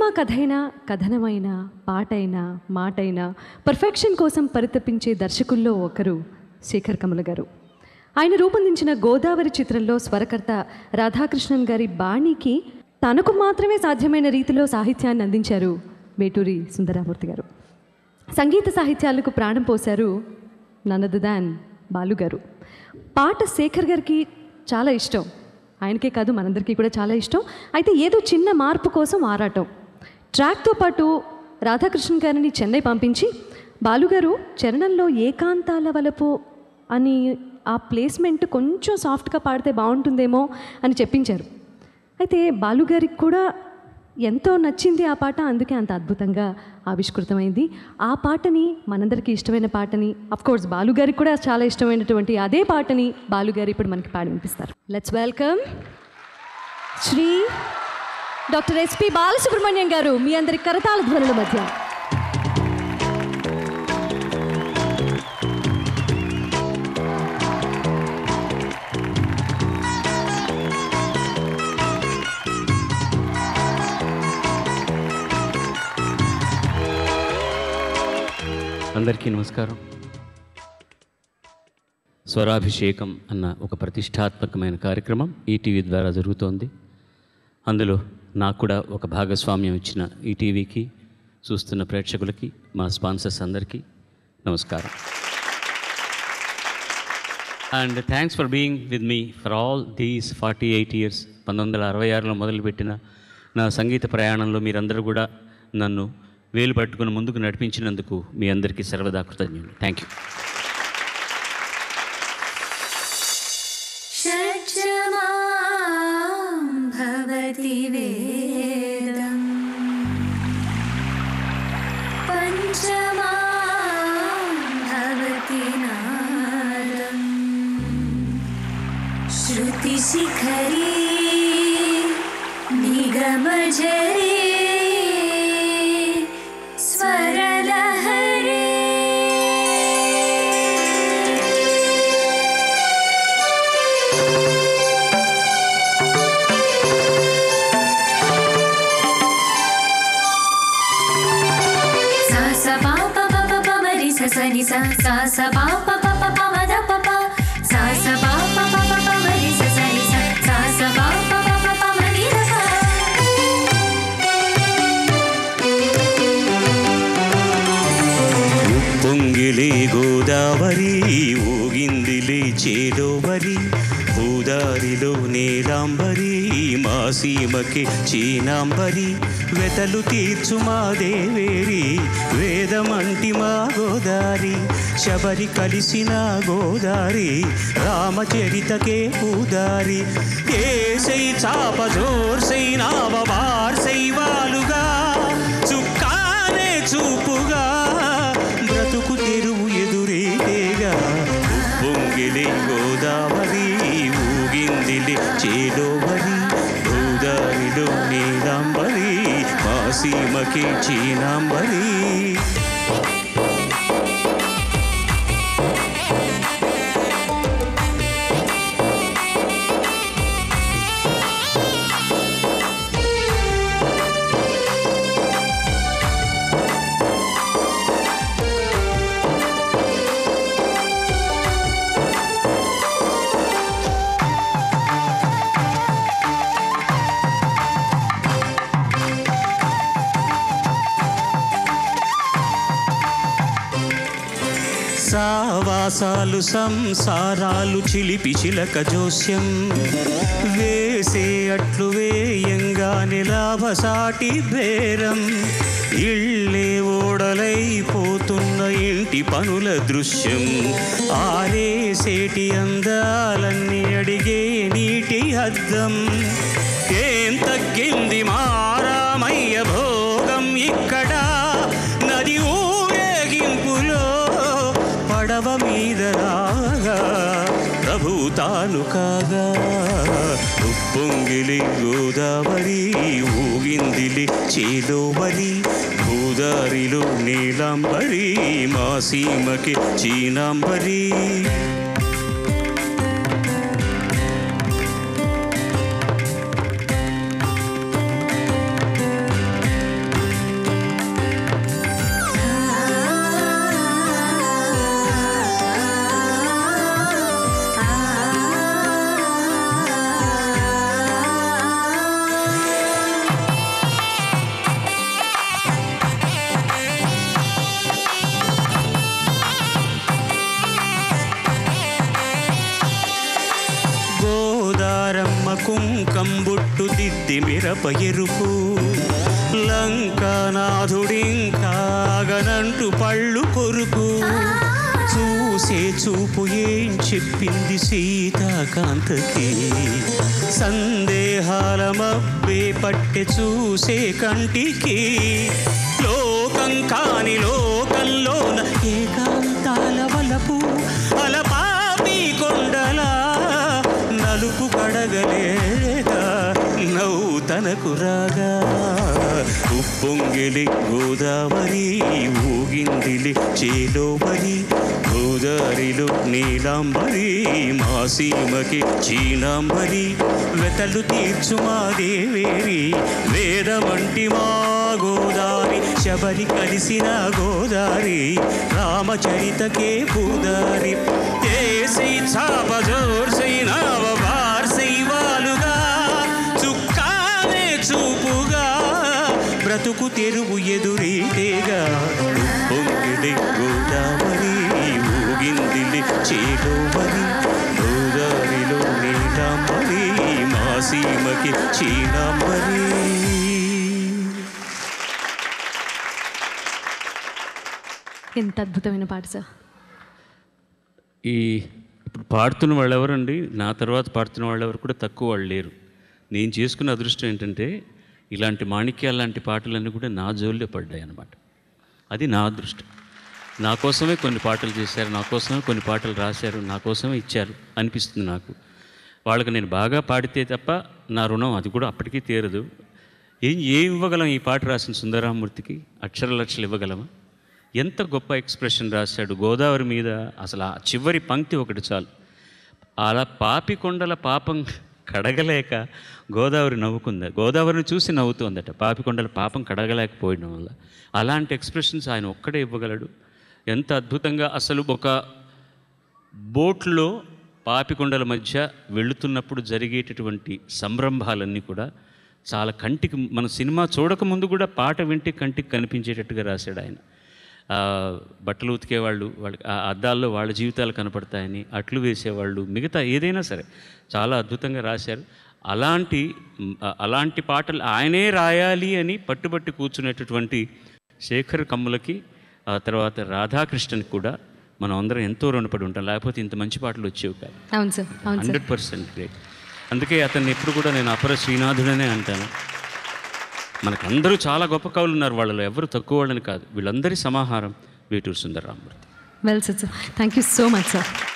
cinema కథైనా కథనమైన పాటైనా మాటైనా perfection కోసం పరితపించే దర్శకుల్లో ఒకరు శేఖర్ కమల గారు ఆయన రూపొందించిన గోదావరి చిత్రంలో స్వరకర్త రాధాకృష్ణన్ గారి బాణీకి తనకు మాత్రమే సాధ్యమైన రీతిలో సాహిత్యాన్ని అందించారు వేటూరి సుందరామూర్తి గారు సంగీత సాహిత్యాలకు ప్రాణం పోశారు నన్నదు దాన్ బాలుగారు పాట శేఖర్ గారికి చాలా ఇష్టం ఆయనకే కాదు మనందరికీ కూడా చాలా ఇష్టం అయితే ఏదో చిన్న మార్పు కోసం ఆరాటం ట్రాక్తో పాటు రాధాకృష్ణన్ గారిని చెన్నై పంపించి బాలుగారు చరణంలో ఏకాంతాల వలపు అని ఆ ప్లేస్మెంట్ కొంచెం సాఫ్ట్గా పాడితే బాగుంటుందేమో అని చెప్పించారు అయితే బాలుగారికి కూడా ఎంతో నచ్చింది ఆ పాట అందుకే అంత అద్భుతంగా ఆవిష్కృతమైంది ఆ పాటని మనందరికీ ఇష్టమైన పాటని కోర్స్ బాలుగారికి కూడా చాలా ఇష్టమైనటువంటి అదే పాటని బాలుగారు ఇప్పుడు మనకి పాడి వినిపిస్తారు let's welcome Shri doctor SP Balasubrahmanyam గారు మీ అందరి కరతాళ ధ్వనుల మధ్య అందరికీ నమస్కారం స్వరాభిషేకం అన్న ఒక ప్రతిష్టాత్మకమైన కార్యక్రమం ఈటీవీ ద్వారా జరుగుతోంది అందులో నాకు కూడా ఒక భాగస్వామ్యం ఇచ్చిన ఈటీవీకి చూస్తున్న ప్రేక్షకులకి మా స్పాన్సర్స్ అందరికీ నమస్కారం and thanks for being with మీ for all these forty eight years పంతొమ్మిది వందల అరవై ఆరులో మొదలుపెట్టిన నా సంగీత ప్రయాణంలో మీరందరూ కూడా నన్ను వేలు పట్టుకుని ముందుకు నడిపించినందుకు మీ అందరికీ సర్వదా కృతజ్ఞులు థ్యాంక్ యూ षड्जमां भवति वेदम् पञ्चमां भवति नादम् श्रुतिशिखरी निगमजरी स्वरलहरी सा स पा प प प प म रि स स नि सा सा स पा प प प प म ध प प सा स पा प प प प म रि स स नि सा सा स पा प प प प म नि ध ఉప్పొంగిలే గోదావరి ఊగిందిలే చేలోవరి భూదారిలో నీలాంబరి మా సీమకి చీనాంబరి వెతలు తీర్చు మా దేవేరి వేదమంటి మా గోదారి శబరి కలిసిన గోదారి రామచరితకే పూదారి ఏసై చాప జోర్సై నావ బార్సై వాలుగా చుక్కానే చూపుగా బ్రతుకు తెరువు ఎదురేగా ఉప్పొంగిలి గోదావరి ఊగిందిలి చేలోవరి గోదావరిలో నీలాంబరి మా సీమకి చీనాంబరి సావాసాలు సంసారాలు చిలిపి చిలక జోస్యం వేసే అట్లు వేయంగానే లాభసాటి బేరం ఇళ్ళే ఓడలైపోతున్న ఇంటి పనుల దృశ్యం ఆరేసేటి అందాలన్నీ అడిగే నీటి అద్దం ఏం తగ్గింది మారామయ్య భోగం ఇక్కడ నది ఊరేగింపులో పడవ మీద రాగా ప్రభు తాను కాగా ఉప్పొంగిలి గోదావరి ఊగిందిలి చేలోవరి గోదారిలో నీలాంబరి మా సీమకి చీనాంబరి మిరప ఎరుపు లంకానాథుడింకాగనంటూ పళ్ళు కొరుకు చూసే చూపు ఏం చెప్పింది సీతాకాంతకి సందేహాల మబ్బే పట్టె చూసే కంటికి లోకం కాని లోకంలోన ఏకాంతాల వలపు అలపాపి కొండలా నలుపు కడగలేగా నవ్వు తనకు రాగా ఉప్పొంగిలి గోదావరి ఊగిందిలి చేలోబరి గోదారిలో నీలాంబరి మా సీమకి చీనాంబరి వెతలు తీర్చు మా దేవేరి వేదమంటి మా గోదారి శబరి కలిసిన గోదారి రామచరితకే పూదారి ఏసై చాపజోర్ సైనావ బార్సై వాలుగా చుక్కానే చూపుగా బ్రతుకు తెరువు ఎదురీతేగా పొంగిడి గోదావరి ఊగిందిలి చేలోవరి గోదావరిలో నీలాంబరి మా సీమకి చీనాంబరి ఎంత అద్భుతమైన పాట సార్ ఈ ఇప్పుడు పాడుతున్న వాళ్ళు ఎవరండి నా తర్వాత పాడుతున్న వాళ్ళు ఎవరు కూడా తక్కువ వాళ్ళు లేరు నేను చేసుకున్న అదృష్టం ఏంటంటే ఇలాంటి మాణిక్యాల లాంటి పాటలన్నీ కూడా నా జోలిలో పడ్డాయి అన్నమాట అది నా అదృష్టం నా కోసమే కొన్ని పాటలు చేశారు నా కోసమే కొన్ని పాటలు రాశారు నా కోసమే ఇచ్చారు అనిపిస్తుంది నాకు వాళ్ళకి నేను బాగా పాడితే తప్ప నా రుణం అది కూడా అప్పటికీ తీరదు ఏం ఏం ఇవ్వగలం ఈ పాట రాసిన సుందరామూర్తికి అక్షర లక్షలు ఇవ్వగలమా ఎంత గొప్ప ఎక్స్ప్రెషన్ రాశాడు గోదావరి మీద అసలు ఆ చివరి పంక్తి ఒకటి చాలు అలా పాపి కొండల పాపం కడగలేక గోదావరి నవ్వుకుంది గోదావరిని చూసి నవ్వుతుందట పాపి కొండల పాపం కడగలేకపోవడం వల్ల అలాంటి ఎక్స్ప్రెషన్స్ ఆయన ఒక్కడే ఇవ్వగలడు ఎంత అద్భుతంగా అసలు ఒక బోట్లో పాపికొండల మధ్య వెళుతున్నప్పుడు జరిగేటటువంటి సంరంభాలన్నీ కూడా చాలా కంటికి మన సినిమా చూడకముందు కూడా పాట వింటే కంటికి కనిపించేటట్టుగా రాశాడు ఆయన ఆ, బట్టలు ఉతికేవాళ్ళు వాళ్ళ ఆ అద్దాల్లో వాళ్ళ జీవితాలు కనపడతాయని అట్లు వేసేవాళ్ళు మిగతా ఏదైనా సరే చాలా అద్భుతంగా రాశారు అలాంటి మ్, ఆ- అలాంటి పాటలు ఆయనే రాయాలి అని పట్టుబట్టి కూర్చునేటటువంటి శేఖర్ కమ్ములకి ఆ తర్వాత రాధాకృష్ణన్కి కూడా మనం అందరం ఎంతో రుణపడి ఉంటాం లేకపోతే ఇంత మంచి పాటలు వచ్చేవి కాదు అవును సార్ అవును సార్ హండ్రెడ్ పర్సెంట్ గ్రేట్ అందుకే అతన్ని ఎప్పుడు కూడా నేను అపర శ్రీనాథుడనే అంటాను మనకు అందరూ చాలా గొప్ప కవులు ఉన్నారు వాళ్ళలో ఎవరు తక్కువ వాళ్ళని కాదు వీళ్ళందరి సమాహారం Veturi Sundararamamurthy well sir sir thank you so much sir